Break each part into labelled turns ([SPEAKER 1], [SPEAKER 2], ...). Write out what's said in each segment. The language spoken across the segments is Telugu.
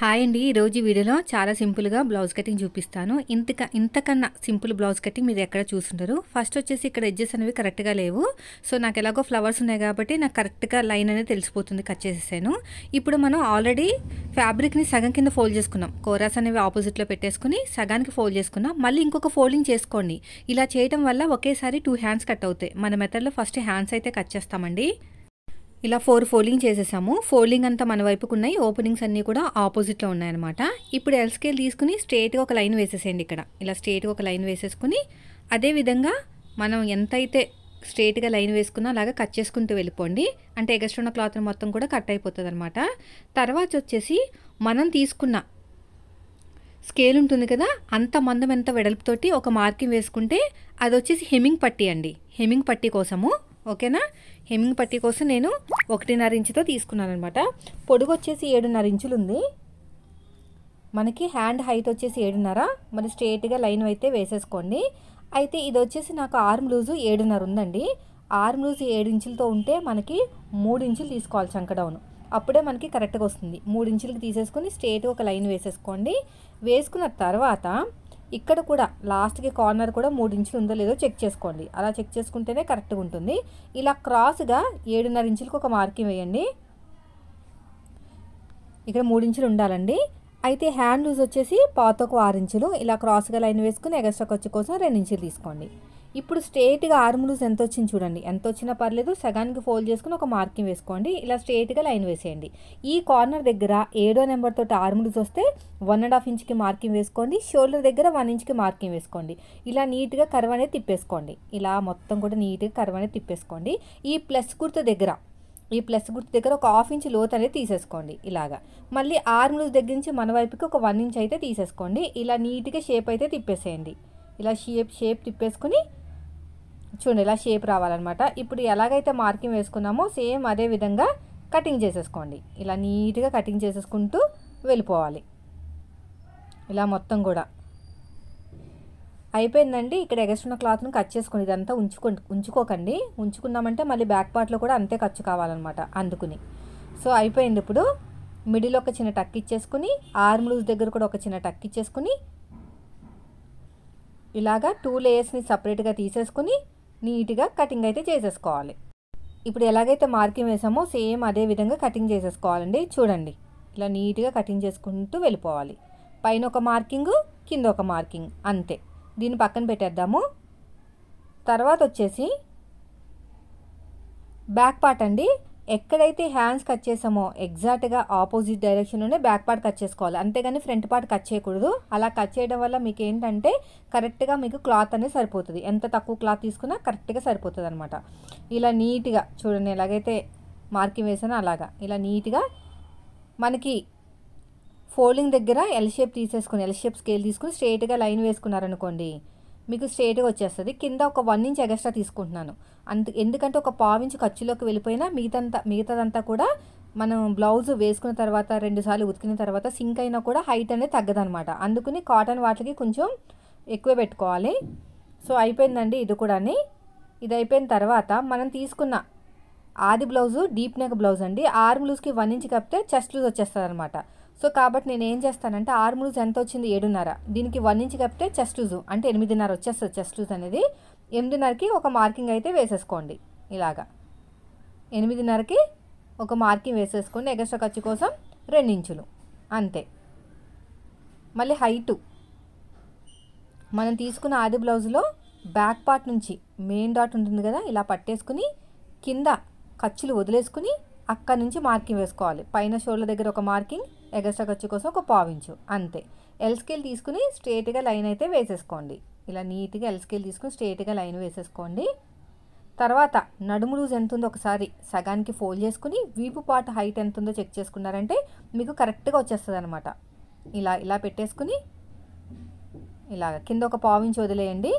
[SPEAKER 1] హాయ్ అండి ఈరోజు ఈ వీడియోలో చాలా సింపుల్గా బ్లౌజ్ కటింగ్ చూపిస్తాను ఇంతక ఇంతకన్నా సింపుల్ బ్లౌజ్ కటింగ్ మీరు ఎక్కడ చూస్తుంటారు ఫస్ట్ వచ్చేసి ఇక్కడ ఎడ్జెస్ అనేవి కరెక్ట్గా లేవు సో నాకు ఎలాగో ఫ్లవర్స్ ఉన్నాయి కాబట్టి నాకు కరెక్ట్గా లైన్ అనేది తెలిసిపోతుంది కట్ చేసేసాను ఇప్పుడు మనం ఆల్రెడీ ఫ్యాబ్రిక్ని సగం కింద ఫోల్డ్ చేసుకున్నాం కోరాస్ అనేవి ఆపోజిట్లో పెట్టేసుకుని సగానికి ఫోల్డ్ చేసుకున్నాం మళ్ళీ ఇంకొక ఫోల్డింగ్ చేసుకోండి ఇలా చేయడం వల్ల ఒకేసారి టూ హ్యాండ్స్ కట్ అవుతాయి మన మెథడ్లో ఫస్ట్ హ్యాండ్స్ అయితే కట్ చేస్తామండి ఇలా ఫోర్ ఫోల్డింగ్ చేసేసాము ఫోల్డింగ్ అంతా మన వైపుకు ఉన్నాయి ఓపెనింగ్స్ అన్నీ కూడా ఆపోజిట్లో ఉన్నాయన్నమాట ఇప్పుడు ఎల్ స్కేల్ తీసుకుని స్ట్రేట్గా ఒక లైన్ వేసేసేయండి ఇక్కడ ఇలా స్ట్రేట్గా ఒక లైన్ వేసేసుకుని అదేవిధంగా మనం ఎంతైతే స్ట్రేట్గా లైన్ వేసుకున్నా అలాగా కట్ చేసుకుంటూ వెళ్ళిపోండి అంటే ఎగస్ట్రా ఉన్న క్లాత్ మొత్తం కూడా కట్ అయిపోతుంది అనమాట తర్వాత వచ్చేసి మనం తీసుకున్న స్కేల్ ఉంటుంది కదా అంత మందం ఎంత వెడల్పుతోటి ఒక మార్కింగ్ వేసుకుంటే అది వచ్చేసి హెమింగ్ పట్టీ అండి హెమింగ్ పట్టీ కోసము ఓకేనా హెమ్మింగ్ పట్టీ కోసం నేను ఒకటిన్నర ఇంచుతో తీసుకున్నాను అనమాట పొడుగు వచ్చేసి ఏడున్నర ఇంచులు ఉంది మనకి హ్యాండ్ హైట్ వచ్చేసి ఏడున్నర మరి స్ట్రేట్గా లైన్ అయితే వేసేసుకోండి అయితే ఇది వచ్చేసి నాకు ఆర్మ్ లూజు ఏడున్నర ఉందండి ఆర్మ్ లూజ్ ఏడు ఇంచులతో ఉంటే మనకి మూడు ఇంచులు తీసుకోవాలి చంక డౌన్ అప్పుడే మనకి కరెక్ట్గా వస్తుంది మూడు ఇంచులకి తీసేసుకొని స్ట్రేట్గా ఒక లైన్ వేసేసుకోండి వేసుకున్న తర్వాత ఇక్కడ కూడా లాస్ట్కి కార్నర్ కూడా మూడు ఇంచులు ఉందో లేదో చెక్ చేసుకోండి అలా చెక్ చేసుకుంటేనే కరెక్ట్గా ఉంటుంది ఇలా క్రాస్గా ఏడున్నర ఇంచులకు ఒక మార్కింగ్ వేయండి ఇక్కడ మూడు ఇంచులు ఉండాలండి అయితే హ్యాండ్ లూజ్ వచ్చేసి పాతకు ఆరు ఇంచులు ఇలా క్రాస్గా లైన్ వేసుకుని ఎగస్ట్రా ఖర్చు కోసం రెండు ఇంచులు తీసుకోండి ఇప్పుడు స్ట్రేట్గా ఆర్మ్ లూజ్ ఎంత వచ్చింది చూడండి ఎంత వచ్చినా పర్లేదు సగానికి ఫోల్డ్ చేసుకుని ఒక మార్కింగ్ వేసుకోండి ఇలా స్ట్రేట్గా లైన్ వేసేయండి ఈ కార్నర్ దగ్గర ఏడో నెంబర్ తోటి ఆర్మ్ లూజ్ వస్తే వన్ అండ్ హాఫ్ ఇంచ్కి మార్కింగ్ వేసుకోండి షోల్డర్ దగ్గర వన్ ఇంచ్కి మార్కింగ్ వేసుకోండి ఇలా నీట్గా కర్వ్ అనేది తిప్పేసుకోండి ఇలా మొత్తం కూడా నీట్గా కర్వ్ అనేది తిప్పేసుకోండి ఈ ప్లస్ గుర్తు దగ్గర ఈ ప్లస్ గుర్తు దగ్గర ఒక హాఫ్ ఇంచ్ లోత్ అనేది తీసేసుకోండి ఇలాగా మళ్ళీ ఆర్మ్ లూజ్ దగ్గర నుంచి మన వైపుకి ఒక వన్ ఇంచ్ అయితే తీసేసుకోండి ఇలా నీట్గా షేప్ అయితే తిప్పేసేయండి ఇలా షేప్ షేప్ తిప్పేసుకుని చూడండి ఇలా షేప్ రావాలన్నమాట ఇప్పుడు ఎలాగైతే మార్కింగ్ వేసుకున్నామో సేమ్ అదే విధంగా కటింగ్ చేసేసుకోండి ఇలా నీట్గా కటింగ్ చేసేసుకుంటూ వెళ్ళిపోవాలి ఇలా మొత్తం కూడా అయిపోయిందండి ఇక్కడ ఎగస్ట్రున్న క్లాత్ను కట్ చేసుకుని ఇదంతా ఉంచుకో ఉంచుకోకండి ఉంచుకున్నామంటే మళ్ళీ బ్యాక్ పార్ట్లో కూడా అంతే ఖర్చు కావాలన్నమాట అందుకుని సో అయిపోయింది ఇప్పుడు మిడిల్ ఒక చిన్న టక్ ఇచ్చేసుకుని ఆర్మ్ లూజ్ దగ్గర కూడా ఒక చిన్న టక్ ఇచ్చేసుకుని ఇలాగా టూ లేయర్స్ని సపరేట్గా తీసేసుకుని నీట్గా కటింగ్ అయితే చేసేసుకోవాలి ఇప్పుడు ఎలాగైతే మార్కింగ్ వేసామో సేమ్ అదే విధంగా కటింగ్ చేసేసుకోవాలండి చూడండి ఇలా నీట్గా కటింగ్ చేసుకుంటూ వెళ్ళిపోవాలి పైన ఒక మార్కింగ్ కింద ఒక మార్కింగ్ అంతే దీన్ని పక్కన పెట్టేద్దాము తర్వాత వచ్చేసి బ్యాక్ పార్ట్ అండి ఎక్కడైతే హ్యాండ్స్ కట్ చేసామో ఎగ్జాక్ట్గా ఆపోజిట్ డైరెక్షన్లోనే బ్యాక్ పార్ట్ కట్ చేసుకోవాలి అంతేగాని ఫ్రంట్ పార్ట్ కట్ చేయకూడదు అలా కట్ చేయడం వల్ల మీకు ఏంటంటే కరెక్ట్గా మీకు క్లాత్ అనేది సరిపోతుంది ఎంత తక్కువ క్లాత్ తీసుకున్నా కరెక్ట్గా సరిపోతుంది అనమాట ఇలా నీట్గా చూడండి ఎలాగైతే మార్కింగ్ వేసానో అలాగా ఇలా నీట్గా మనకి ఫోల్డింగ్ దగ్గర ఎల్ షేప్ తీసేసుకుని ఎల్ షేప్ స్కేల్ తీసుకుని స్ట్రేట్గా లైన్ వేసుకున్నారనుకోండి మీకు స్ట్రేట్గా వచ్చేస్తుంది కింద ఒక వన్ ఇంచ్ ఎగస్ట్రా తీసుకుంటున్నాను అంత ఎందుకంటే ఒక పావించి ఖర్చులోకి వెళ్ళిపోయినా మిగతంతా మిగతాదంతా కూడా మనం బ్లౌజ్ వేసుకున్న తర్వాత రెండుసార్లు ఉతికిన తర్వాత సింక్ అయినా కూడా హైట్ అనేది తగ్గదనమాట అందుకని కాటన్ వాటికి కొంచెం ఎక్కువ పెట్టుకోవాలి సో అయిపోయిందండి ఇది కూడా ఇది అయిపోయిన తర్వాత మనం తీసుకున్న ఆది బ్లౌజు డీప్ నెక్ బ్లౌజ్ అండి ఆర్మ్ లూజ్కి వన్ ఇంచ్ కప్పితే చెస్ట్ లూజ్ వచ్చేస్తుంది అనమాట సో కాబట్టి నేను ఏం చేస్తానంటే ఆర్మ్ లూజ్ ఎంత వచ్చింది ఏడున్నర దీనికి వన్ ఇంచ్ కప్పితే చెస్ట్ లూజు అంటే ఎనిమిదిన్నర వచ్చేస్తుంది చెస్ట్ లూజ్ అనేది ఎనిమిదిన్నరకి ఒక మార్కింగ్ అయితే వేసేసుకోండి ఇలాగా ఎనిమిదిన్నరకి ఒక మార్కింగ్ వేసేసుకోండి ఎగస్ట్రా ఖర్చు కోసం ఇంచులు అంతే మళ్ళీ హైటు మనం తీసుకున్న ఆది బ్లౌజ్లో బ్యాక్ పార్ట్ నుంచి మెయిన్ డాట్ ఉంటుంది కదా ఇలా పట్టేసుకుని కింద ఖర్చులు వదిలేసుకుని అక్కడ నుంచి మార్కింగ్ వేసుకోవాలి పైన షోల్డర్ దగ్గర ఒక మార్కింగ్ ఎగస్ట్రా ఖర్చు కోసం ఒక పావించు అంతే ఎల్ స్కేల్ తీసుకుని స్ట్రేట్గా లైన్ అయితే వేసేసుకోండి ఇలా నీట్గా ఎల్ స్కేల్ తీసుకుని స్ట్రేట్గా లైన్ వేసేసుకోండి తర్వాత నడుము లూజ్ ఎంత ఉందో ఒకసారి సగానికి ఫోల్డ్ చేసుకుని వీపు పార్ట్ హైట్ ఎంత ఉందో చెక్ చేసుకున్నారంటే మీకు కరెక్ట్గా వచ్చేస్తుంది అనమాట ఇలా ఇలా పెట్టేసుకుని ఇలాగ కింద ఒక పావించి వదిలేయండి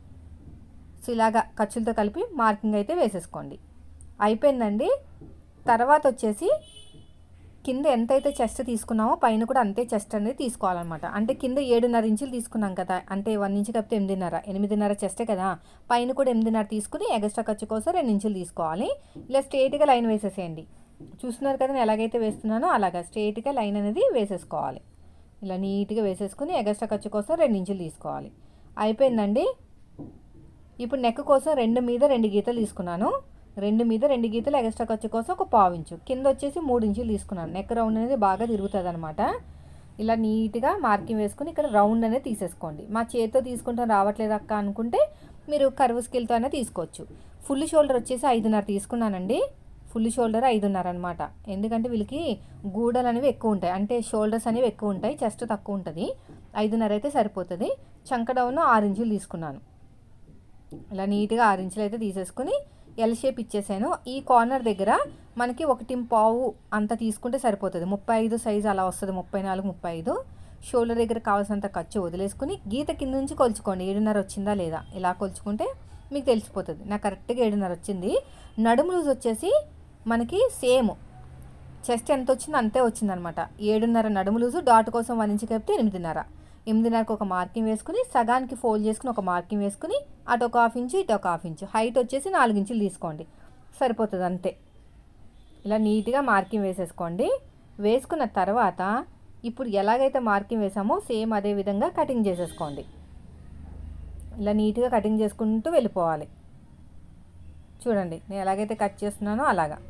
[SPEAKER 1] సో ఇలాగా ఖర్చులతో కలిపి మార్కింగ్ అయితే వేసేసుకోండి అయిపోయిందండి తర్వాత వచ్చేసి కింద ఎంతైతే చెస్ట్ తీసుకున్నామో పైన కూడా అంతే చెస్ట్ అనేది తీసుకోవాలన్నమాట అంటే కింద ఏడున్నర ఇంచులు తీసుకున్నాం కదా అంటే వన్ ఇంచు కప్పితే ఎనిమిదిన్నర ఎనిమిదిన్నర చెస్టే కదా పైన కూడా ఎనిమిదిన్నర తీసుకుని ఎగస్ట్రా ఖర్చు కోసం రెండు ఇంచులు తీసుకోవాలి ఇలా స్ట్రేట్గా లైన్ వేసేసేయండి చూస్తున్నారు కదా నేను ఎలాగైతే వేస్తున్నానో అలాగా స్ట్రైట్గా లైన్ అనేది వేసేసుకోవాలి ఇలా నీట్గా వేసేసుకుని ఎగస్ట్రా ఖర్చు కోసం రెండు ఇంచులు తీసుకోవాలి అయిపోయిందండి ఇప్పుడు నెక్ కోసం రెండు మీద రెండు గీతలు తీసుకున్నాను రెండు మీద రెండు గీతలు ఎగస్ట్రా ఖర్చు కోసం ఒక పావు ఇంచు కింద వచ్చేసి మూడు ఇంచులు తీసుకున్నాను నెక్ రౌండ్ అనేది బాగా తిరుగుతుంది అనమాట ఇలా నీట్గా మార్కింగ్ వేసుకుని ఇక్కడ రౌండ్ అనేది తీసేసుకోండి మా చేతితో తీసుకుంటాం రావట్లేదు అక్క అనుకుంటే మీరు కర్వ్ స్కిల్తో అయినా తీసుకోవచ్చు ఫుల్ షోల్డర్ వచ్చేసి ఐదున్నర తీసుకున్నానండి ఫుల్ షోల్డర్ ఐదున్నర అనమాట ఎందుకంటే వీళ్ళకి గూడలు అనేవి ఎక్కువ ఉంటాయి అంటే షోల్డర్స్ అనేవి ఎక్కువ ఉంటాయి చెస్ట్ తక్కువ ఉంటుంది ఐదున్నర అయితే సరిపోతుంది చంక డౌన్ ఆరు ఇంచులు తీసుకున్నాను ఇలా నీట్గా ఆరు ఇంచులు అయితే తీసేసుకుని ఎల్ షేప్ ఇచ్చేసాను ఈ కార్నర్ దగ్గర మనకి ఒకటి పావు అంత తీసుకుంటే సరిపోతుంది ముప్పై ఐదు సైజు అలా వస్తుంది ముప్పై నాలుగు ముప్పై ఐదు షోల్డర్ దగ్గర కావాల్సినంత ఖర్చు వదిలేసుకుని గీత కింద నుంచి కొలుచుకోండి ఏడున్నర వచ్చిందా లేదా ఇలా కొలుచుకుంటే మీకు తెలిసిపోతుంది నాకు కరెక్ట్గా ఏడున్నర వచ్చింది నడుము లూజ్ వచ్చేసి మనకి సేమ్ చెస్ట్ ఎంత వచ్చిందో అంతే వచ్చిందనమాట ఏడున్నర నడుము లూజు డాట్ కోసం వన్ ఇంచ్ కలిపితే ఎనిమిదిన్నర ఎనిమిదిన్నరకు ఒక మార్కింగ్ వేసుకుని సగానికి ఫోల్డ్ చేసుకుని ఒక మార్కింగ్ వేసుకుని అటు ఒక హాఫ్ ఇంచు ఇటు ఒక హాఫ్ ఇంచు హైట్ వచ్చేసి నాలుగు ఇంచులు తీసుకోండి సరిపోతుంది అంతే ఇలా నీట్గా మార్కింగ్ వేసేసుకోండి వేసుకున్న తర్వాత ఇప్పుడు ఎలాగైతే మార్కింగ్ వేసామో సేమ్ అదే విధంగా కటింగ్ చేసేసుకోండి ఇలా నీట్గా కటింగ్ చేసుకుంటూ వెళ్ళిపోవాలి చూడండి నేను ఎలాగైతే కట్ చేస్తున్నానో అలాగా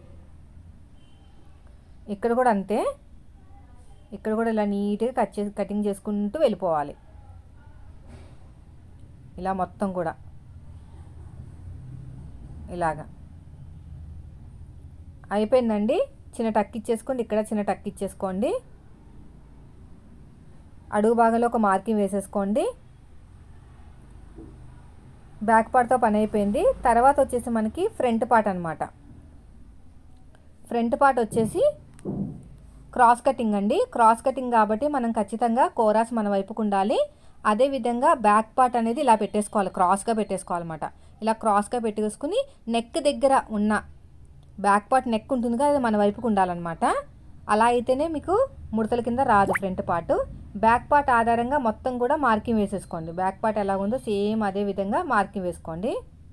[SPEAKER 1] ఇక్కడ కూడా అంతే ఇక్కడ కూడా ఇలా నీట్గా కట్ చేసి కటింగ్ చేసుకుంటూ వెళ్ళిపోవాలి ఇలా మొత్తం కూడా ఇలాగా అయిపోయిందండి చిన్న టక్ ఇచ్చేసుకోండి ఇక్కడ చిన్న టక్ ఇచ్చేసుకోండి అడుగు భాగంలో ఒక మార్కింగ్ వేసేసుకోండి బ్యాక్ పార్ట్తో పని అయిపోయింది తర్వాత వచ్చేసి మనకి ఫ్రంట్ పార్ట్ అనమాట ఫ్రంట్ పార్ట్ వచ్చేసి క్రాస్ కటింగ్ అండి క్రాస్ కటింగ్ కాబట్టి మనం ఖచ్చితంగా కోరాస్ మన వైపుకు ఉండాలి అదేవిధంగా బ్యాక్ పార్ట్ అనేది ఇలా పెట్టేసుకోవాలి క్రాస్గా పెట్టేసుకోవాలన్నమాట ఇలా క్రాస్గా పెట్టేసుకుని నెక్ దగ్గర ఉన్న బ్యాక్ పార్ట్ నెక్ ఉంటుంది కదా అది మన వైపుకు ఉండాలన్నమాట అలా అయితేనే మీకు ముడతల కింద రాదు ఫ్రంట్ పార్ట్ బ్యాక్ పార్ట్ ఆధారంగా మొత్తం కూడా మార్కింగ్ వేసేసుకోండి బ్యాక్ పార్ట్ ఎలా ఉందో సేమ్ అదే విధంగా మార్కింగ్ వేసుకోండి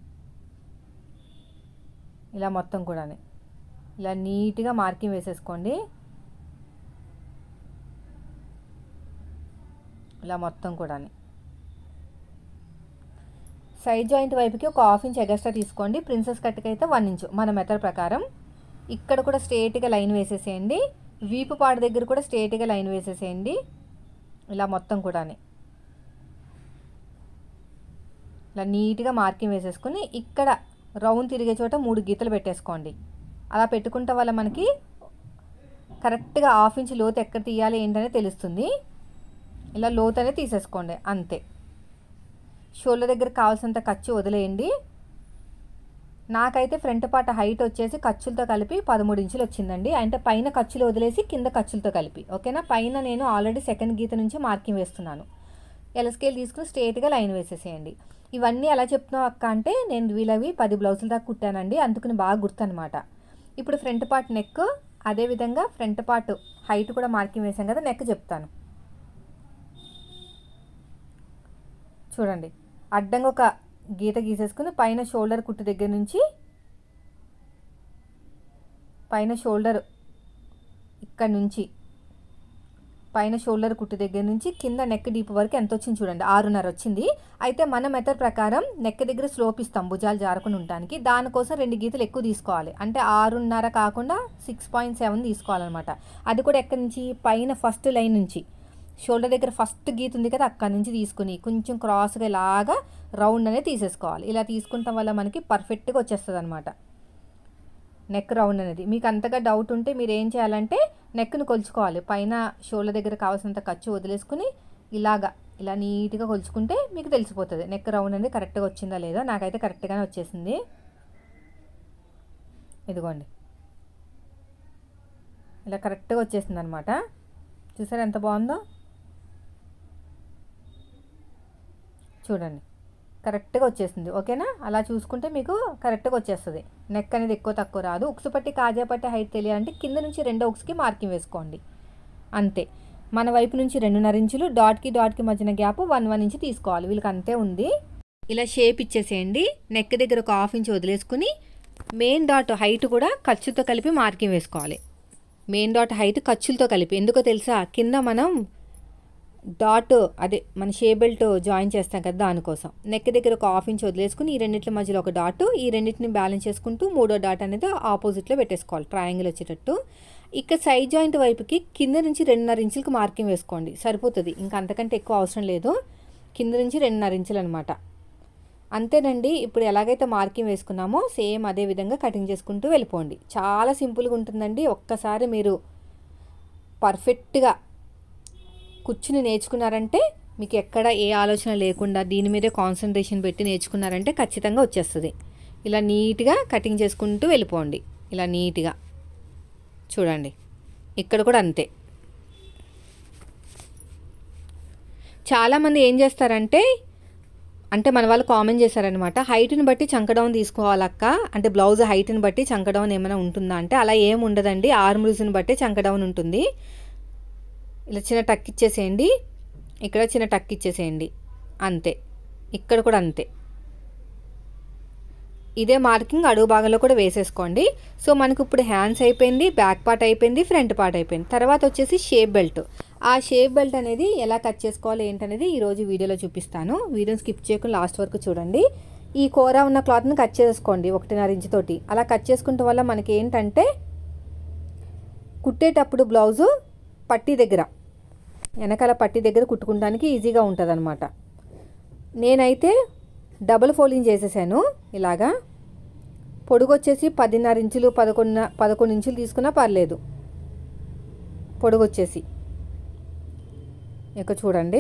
[SPEAKER 1] ఇలా మొత్తం కూడా ఇలా నీట్గా మార్కింగ్ వేసేసుకోండి ఇలా మొత్తం కూడా సైడ్ జాయింట్ వైపుకి ఒక హాఫ్ ఇంచ్ ఎగస్ట్రా తీసుకోండి ప్రిన్సెస్ కట్కి అయితే వన్ ఇంచు మన మెథడ్ ప్రకారం ఇక్కడ కూడా స్ట్రేట్గా లైన్ వేసేసేయండి వీపు పాడు దగ్గర కూడా స్ట్రేట్గా లైన్ వేసేసేయండి ఇలా మొత్తం కూడా ఇలా నీట్గా మార్కింగ్ వేసేసుకుని ఇక్కడ రౌండ్ తిరిగే చోట మూడు గీతలు పెట్టేసుకోండి అలా పెట్టుకుంటే వల్ల మనకి కరెక్ట్గా హాఫ్ ఇంచ్ లోతు ఎక్కడ తీయాలి ఏంటనే తెలుస్తుంది ఇలా లోతు అనేది తీసేసుకోండి అంతే షోల్డర్ దగ్గర కావాల్సినంత ఖర్చు వదిలేయండి నాకైతే ఫ్రంట్ పార్ట్ హైట్ వచ్చేసి ఖర్చులతో కలిపి పదమూడు ఇంచులు వచ్చిందండి అంటే పైన ఖర్చులు వదిలేసి కింద ఖర్చులతో కలిపి ఓకేనా పైన నేను ఆల్రెడీ సెకండ్ గీత నుంచి మార్కింగ్ వేస్తున్నాను ఎల స్కేల్ తీసుకుని స్ట్రేట్గా లైన్ వేసేసేయండి ఇవన్నీ ఎలా చెప్తున్నావు అక్క అంటే నేను వీళ్ళవి పది బ్లౌజుల దాకా కుట్టానండి అందుకని బాగా గుర్తనమాట ఇప్పుడు ఫ్రంట్ పార్ట్ నెక్ అదేవిధంగా ఫ్రంట్ పార్ట్ హైట్ కూడా మార్కింగ్ వేసాం కదా నెక్ చెప్తాను చూడండి అడ్డంగా ఒక గీత గీసేసుకుని పైన షోల్డర్ కుట్టు దగ్గర నుంచి పైన షోల్డర్ ఇక్కడ నుంచి పైన షోల్డర్ కుట్టు దగ్గర నుంచి కింద నెక్ డీప్ వరకు ఎంత వచ్చింది చూడండి ఆరున్నర వచ్చింది అయితే మన మెథడ్ ప్రకారం నెక్ దగ్గర స్లోప్ ఇస్తాం భుజాలు జారకుండా ఉండడానికి దానికోసం రెండు గీతలు ఎక్కువ తీసుకోవాలి అంటే ఆరున్నర కాకుండా సిక్స్ పాయింట్ సెవెన్ తీసుకోవాలన్నమాట అది కూడా ఎక్కడి నుంచి పైన ఫస్ట్ లైన్ నుంచి షోల్డర్ దగ్గర ఫస్ట్ గీత ఉంది కదా అక్కడ నుంచి తీసుకుని కొంచెం క్రాస్గా ఇలాగా రౌండ్ అనేది తీసేసుకోవాలి ఇలా తీసుకుంటాం వల్ల మనకి పర్ఫెక్ట్గా వచ్చేస్తుంది అనమాట నెక్ రౌండ్ అనేది మీకు అంతగా డౌట్ ఉంటే మీరు ఏం చేయాలంటే నెక్ను కొలుచుకోవాలి పైన షోల్డర్ దగ్గర కావాల్సినంత ఖర్చు వదిలేసుకుని ఇలాగా ఇలా నీట్గా కొలుచుకుంటే మీకు తెలిసిపోతుంది నెక్ రౌండ్ అనేది కరెక్ట్గా వచ్చిందా లేదా నాకైతే కరెక్ట్గానే వచ్చేసింది ఇదిగోండి ఇలా కరెక్ట్గా వచ్చేసింది అనమాట చూసారా ఎంత బాగుందో చూడండి కరెక్ట్గా వచ్చేసింది ఓకేనా అలా చూసుకుంటే మీకు కరెక్ట్గా వచ్చేస్తుంది నెక్ అనేది ఎక్కువ తక్కువ రాదు ఉక్సు పట్టి కాజా పట్టి హైట్ తెలియాలంటే కింద నుంచి రెండో ఉక్స్కి మార్కింగ్ వేసుకోండి అంతే మన వైపు నుంచి రెండున్నర ఇంచులు డాట్కి డాట్కి మధ్యన గ్యాప్ వన్ వన్ ఇంచ్ తీసుకోవాలి వీళ్ళకి అంతే ఉంది ఇలా షేప్ ఇచ్చేసేయండి నెక్ దగ్గర ఒక హాఫ్ ఇంచ్ వదిలేసుకుని మెయిన్ డాట్ హైట్ కూడా ఖర్చుతో కలిపి మార్కింగ్ వేసుకోవాలి మెయిన్ డాట్ హైట్ ఖర్చులతో కలిపి ఎందుకో తెలుసా కింద మనం డాట్ అదే మన షే బెల్ట్ జాయిన్ చేస్తాం కదా దానికోసం నెక్ దగ్గర ఒక హాఫ్ ఇంచ్ వదిలేసుకుని ఈ రెండింటి మధ్యలో ఒక డాట్ ఈ రెండింటిని బ్యాలెన్స్ చేసుకుంటూ మూడో డాట్ అనేది ఆపోజిట్లో పెట్టేసుకోవాలి ట్రయాంగిల్ వచ్చేటట్టు ఇక్కడ సైడ్ జాయింట్ వైపుకి కింద నుంచి రెండున్నర ఇంచులకు మార్కింగ్ వేసుకోండి సరిపోతుంది ఇంకా అంతకంటే ఎక్కువ అవసరం లేదు కింద నుంచి రెండున్నర ఇంచులు అనమాట అంతేనండి ఇప్పుడు ఎలాగైతే మార్కింగ్ వేసుకున్నామో సేమ్ అదే విధంగా కటింగ్ చేసుకుంటూ వెళ్ళిపోండి చాలా సింపుల్గా ఉంటుందండి ఒక్కసారి మీరు పర్ఫెక్ట్గా కూర్చుని నేర్చుకున్నారంటే మీకు ఎక్కడ ఏ ఆలోచన లేకుండా దీని మీదే కాన్సన్ట్రేషన్ పెట్టి నేర్చుకున్నారంటే ఖచ్చితంగా వచ్చేస్తుంది ఇలా నీట్గా కటింగ్ చేసుకుంటూ వెళ్ళిపోండి ఇలా నీట్గా చూడండి ఇక్కడ కూడా అంతే చాలామంది ఏం చేస్తారంటే అంటే మన వాళ్ళు కామెంట్ చేశారనమాట హైట్ని బట్టి చంకడౌన్ తీసుకోవాలక్క అంటే బ్లౌజ్ హైట్ని బట్టి చంకడౌన్ ఏమైనా ఉంటుందా అంటే అలా ఏం ఉండదండి ఆర్మ్ లూజ్ని బట్టి చంకడౌన్ ఉంటుంది ఇలా చిన్న టక్ ఇచ్చేసేయండి ఇక్కడ చిన్న టక్ ఇచ్చేసేయండి అంతే ఇక్కడ కూడా అంతే ఇదే మార్కింగ్ అడుగు భాగంలో కూడా వేసేసుకోండి సో మనకు ఇప్పుడు హ్యాండ్స్ అయిపోయింది బ్యాక్ పార్ట్ అయిపోయింది ఫ్రంట్ పార్ట్ అయిపోయింది తర్వాత వచ్చేసి షేప్ బెల్ట్ ఆ షేప్ బెల్ట్ అనేది ఎలా కట్ చేసుకోవాలి ఏంటనేది ఈరోజు వీడియోలో చూపిస్తాను వీడియోని స్కిప్ చేయకుండా లాస్ట్ వరకు చూడండి ఈ కూర ఉన్న క్లాత్ని కట్ చేసుకోండి ఒకటిన్నర ఇంచు తోటి అలా కట్ చేసుకుంటే వల్ల మనకి ఏంటంటే కుట్టేటప్పుడు బ్లౌజు పట్టీ దగ్గర వెనకాల పట్టీ దగ్గర కుట్టుకోవడానికి ఈజీగా ఉంటుంది అనమాట నేనైతే డబుల్ ఫోల్డింగ్ చేసేసాను ఇలాగా పొడుగు వచ్చేసి పదిన్నర ఇంచులు పదకొండు పదకొండు ఇంచులు తీసుకున్నా పర్లేదు పొడుగు వచ్చేసి ఇక చూడండి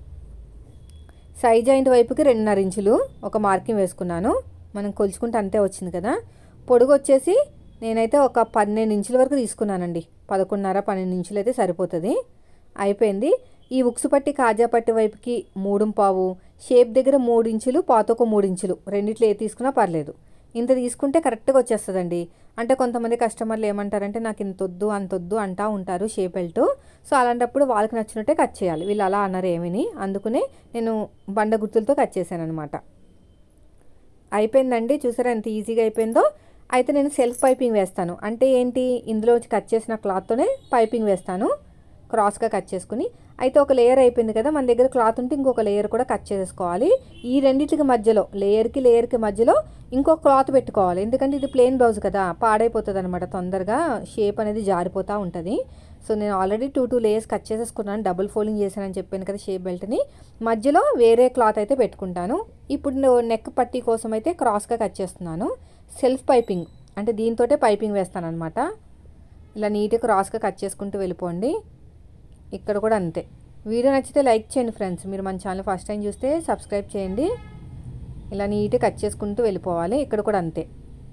[SPEAKER 1] సైజ్ జాయింట్ వైపుకి రెండున్నర ఇంచులు ఒక మార్కింగ్ వేసుకున్నాను మనం కొలుచుకుంటే అంతే వచ్చింది కదా పొడుగు వచ్చేసి నేనైతే ఒక పన్నెండు ఇంచుల వరకు తీసుకున్నానండి పదకొండున్నర పన్నెండు ఇంచులు అయితే సరిపోతుంది అయిపోయింది ఈ ఉక్సు పట్టి కాజా పట్టి వైపుకి మూడు పావు షేప్ దగ్గర మూడు ఇంచులు పాతొక మూడు ఇంచులు రెండిట్లో ఏ తీసుకున్నా పర్లేదు ఇంత తీసుకుంటే కరెక్ట్గా వచ్చేస్తుందండి అంటే కొంతమంది కస్టమర్లు ఏమంటారంటే నాకు ఇంత వద్దు అంత వద్దు అంటా ఉంటారు షేప్ బెల్ట్ సో అలాంటప్పుడు వాళ్ళకి నచ్చినట్టే కట్ చేయాలి వీళ్ళు అలా అన్నారు ఏమని అందుకనే నేను బండ గుర్తులతో కట్ చేశాను అనమాట అయిపోయిందండి చూసారా ఎంత ఈజీగా అయిపోయిందో అయితే నేను సెల్ఫ్ పైపింగ్ వేస్తాను అంటే ఏంటి ఇందులో కట్ చేసిన క్లాత్తోనే పైపింగ్ వేస్తాను క్రాస్గా కట్ చేసుకుని అయితే ఒక లేయర్ అయిపోయింది కదా మన దగ్గర క్లాత్ ఉంటే ఇంకొక లేయర్ కూడా కట్ చేసుకోవాలి ఈ రెండింటికి మధ్యలో లేయర్కి లేయర్కి మధ్యలో ఇంకొక క్లాత్ పెట్టుకోవాలి ఎందుకంటే ఇది ప్లెయిన్ బ్లౌజ్ కదా పాడైపోతుంది అనమాట తొందరగా షేప్ అనేది జారిపోతూ ఉంటుంది సో నేను already two two layers cut చేసేసుకున్నాను డబుల్ ఫోల్డింగ్ చేశానని చెప్పాను కదా షేప్ బెల్ట్ని మధ్యలో వేరే క్లాత్ అయితే పెట్టుకుంటాను ఇప్పుడు నెక్ పట్టీ కోసం అయితే క్రాస్గా కట్ చేస్తున్నాను సెల్ఫ్ పైపింగ్ అంటే దీంతోటే పైపింగ్ వేస్తాను అనమాట ఇలా నీట్గా క్రాస్గా కట్ చేసుకుంటూ వెళ్ళిపోండి ఇక్కడ కూడా అంతే వీడియో నచ్చితే లైక్ చేయండి ఫ్రెండ్స్ మీరు మన ఛానల్ ఫస్ట్ టైం చూస్తే సబ్స్క్రైబ్ చేయండి ఇలా నీట్గా కట్ చేసుకుంటూ వెళ్ళిపోవాలి ఇక్కడ కూడా అంతే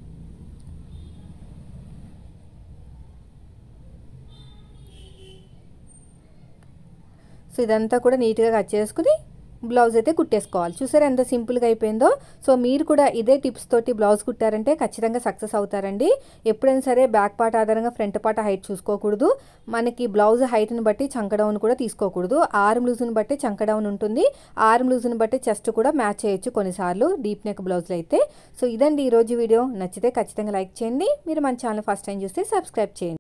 [SPEAKER 1] సో ఇదంతా కూడా నీట్గా కట్ చేసుకుని బ్లౌజ్ అయితే కుట్టేసుకోవాలి చూసారా ఎంత సింపుల్గా అయిపోయిందో సో మీరు కూడా ఇదే టిప్స్ తోటి బ్లౌజ్ కుట్టారంటే ఖచ్చితంగా సక్సెస్ అవుతారండి ఎప్పుడైనా సరే బ్యాక్ పార్ట్ ఆధారంగా ఫ్రంట్ పార్ట్ హైట్ చూసుకోకూడదు మనకి బ్లౌజ్ హైట్ని బట్టి చంకడౌన్ కూడా తీసుకోకూడదు ఆర్మ్ లూజ్ని బట్టి చంకడౌన్ ఉంటుంది ఆర్మ్ లూజ్ని బట్టి చెస్ట్ కూడా మ్యాచ్ చేయొచ్చు కొన్నిసార్లు డీప్ నెక్ బ్లౌజ్లు అయితే సో ఇదండి ఈరోజు వీడియో నచ్చితే ఖచ్చితంగా లైక్ చేయండి మీరు మన ఛానల్ ఫస్ట్ టైం చూస్తే సబ్స్క్రైబ్ చేయండి